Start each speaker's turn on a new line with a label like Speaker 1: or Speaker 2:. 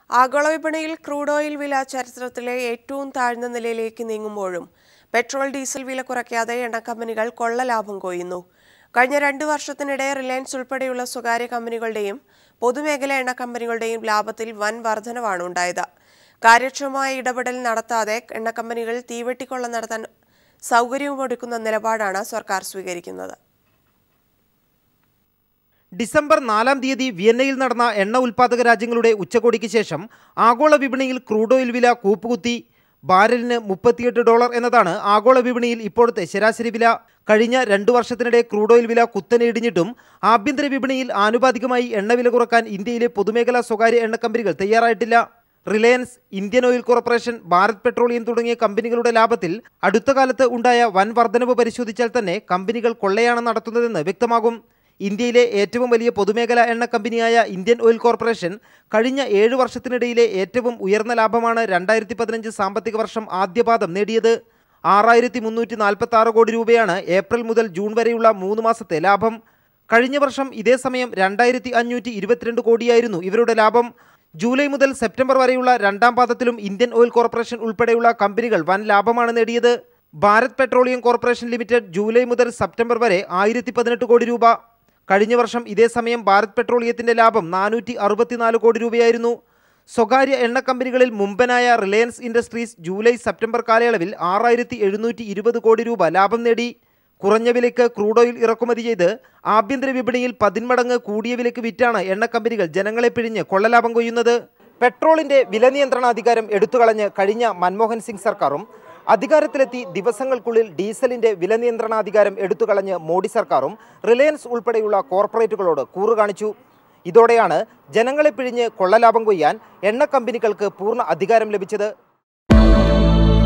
Speaker 1: ആഗോള വിപണിയിൽ crude oil വില ചരിത്രത്തിലെ ഏറ്റവും താഴ്ന്ന നിലയിലേക്ക് നീങ്ങുമ്പോഴും പെട്രോൾ ഡീസൽ വില കുറയ്ക്കാതെ എണ്ണക്കമ്പനികൾ കൊള്ളലാഭം കൊയ്യുന്നു കഴിഞ്ഞ രണ്ടു വർഷത്തിനിടെ റിലയൻസ് ഉൾപ്പെടെയുള്ള സ്വകാര്യ കമ്പനികളുടെയും പൊതുമേഖലാ എണ്ണ കമ്പനികളുടെയും ലാഭത്തിൽ വൻ വർധനവാണ് ഉണ്ടായത് കാര്യക്ഷമമായ ഇടപെടൽ നടത്താതെ എണ്ണക്കമ്പനികൾ തീവെട്ടിക്കൊള്ള നടത്താൻ സൗകര്യമൊരുക്കുന്ന നിലപാടാണ് സർക്കാർ സ്വീകരിക്കുന്നത്
Speaker 2: ഡിസംബർ നാലാം തീയതി വിയന്നയിൽ നടന്ന എണ്ണ ഉൽപ്പാദക രാജ്യങ്ങളുടെ ഉച്ചകോടിക്ക് ശേഷം ആഗോള വിപണിയിൽ ക്രൂഡ് ഓയിൽ വില കൂപ്പുകുത്തി ബാരലിന് മുപ്പത്തിയെട്ട് ഡോളർ എന്നതാണ് ആഗോള വിപണിയിൽ ഇപ്പോഴത്തെ ശരാശരി വില കഴിഞ്ഞ രണ്ടു വർഷത്തിനിടെ ക്രൂഡ് ഓയിൽ വില കുത്തനെ ഇടിഞ്ഞിട്ടും ആഭ്യന്തര വിപണിയിൽ ആനുപാതികമായി എണ്ണവില കുറക്കാൻ ഇന്ത്യയിലെ പൊതുമേഖലാ സ്വകാര്യ എണ്ണ കമ്പനികൾ തയ്യാറായിട്ടില്ല Reliance Indian Oil Corporation Bharat Petroleum തുടങ്ങിയ കമ്പനികളുടെ ലാഭത്തിൽ അടുത്ത കാലത്ത് ഉണ്ടായ വൻ വർധനവ് പരിശോധിച്ചാൽ തന്നെ കമ്പനികൾ കൊള്ളയാണ് നടത്തുന്നതെന്ന് വ്യക്തമാകും ഇന്ത്യയിലെ ഏറ്റവും വലിയ പൊതുമേഖലാ എണ്ണ കമ്പനിയായ ഇന്ത്യൻ ഓയിൽ കോർപ്പറേഷൻ കഴിഞ്ഞ ഏഴ് വർഷത്തിനിടയിലെ ഏറ്റവും ഉയർന്ന ലാഭമാണ് രണ്ടായിരത്തി പതിനഞ്ച് സാമ്പത്തിക വർഷം ആദ്യപാദം നേടിയത് ആറായിരത്തി മുന്നൂറ്റി നാൽപ്പത്തി ആറ് കോടി രൂപയാണ് ഏപ്രിൽ മുതൽ ജൂൺ വരെയുള്ള മൂന്ന് മാസത്തെ ലാഭം കഴിഞ്ഞ വർഷം ഇതേ സമയം രണ്ടായിരത്തി അഞ്ഞൂറ്റി ഇരുപത്തിരണ്ട് കോടിയായിരുന്നു ഇവരുടെ ലാഭം ജൂലൈ മുതൽ സെപ്റ്റംബർ വരെയുള്ള രണ്ടാം പാദത്തിലും ഇന്ത്യൻ ഓയിൽ കോർപ്പറേഷൻ ഉൾപ്പെടെയുള്ള കമ്പനികൾ വൻ ലാഭമാണ് നേടിയത് Bharat Petroleum Corporation Limited July മുതൽ സെപ്റ്റംബർ വരെ ആയിരത്തി പതിനെട്ട് കോടി രൂപ കഴിഞ്ഞ വർഷം ഇതേ സമയം ഭാരത് പെട്രോളിയത്തിന്റെ ലാഭം നാനൂറ്റി അറുപത്തിനാല് കോടി രൂപയായിരുന്നു സ്വകാര്യ എണ്ണ കമ്പനികളിൽ മുമ്പനായ റിലയൻസ് ഇൻഡസ്ട്രീസ് ജൂലൈ സെപ്റ്റംബർ കാലയളവിൽ ആറായിരത്തി എഴുന്നൂറ്റി ഇരുപത് കോടി രൂപ ലാഭം നേടി കുറഞ്ഞ വിലയ്ക്ക് ക്രൂഡ് ഓയിൽ ഇറക്കുമതി ചെയ്ത് ആഭ്യന്തര വിപണിയിൽ പതിന്മടങ്ങ് കൂടിയ വിലയ്ക്ക് വിറ്റാണ് എണ്ണ കമ്പനികൾ ജനങ്ങളെ പിഴിഞ്ഞ് കൊള്ളലാഭം കൊയ്യുന്നത് പെട്രോളിന്റെ വില നിയന്ത്രണാധികാരം എടുത്തുകളഞ്ഞ് കഴിഞ്ഞ മൻമോഹൻ സിംഗ് സർക്കാരും അധികാരത്തിലെത്തി ദിവസങ്ങൾക്കുള്ളിൽ ഡീസലിന്റെ വില നിയന്ത്രണാധികാരം എടുത്തുകളഞ്ഞ് മോഡി സർക്കാരും റിലയൻസ് ഉൾപ്പെടെയുള്ള കോർപ്പറേറ്റുകളോട് കൂറു കാണിച്ചു ഇതോടെയാണ് ജനങ്ങളെ പിഴിഞ്ഞ് കൊള്ളലാഭം കൊയ്യാൻ എണ്ണ കമ്പനികൾക്ക് പൂർണ്ണ അധികാരം ലഭിച്ചത്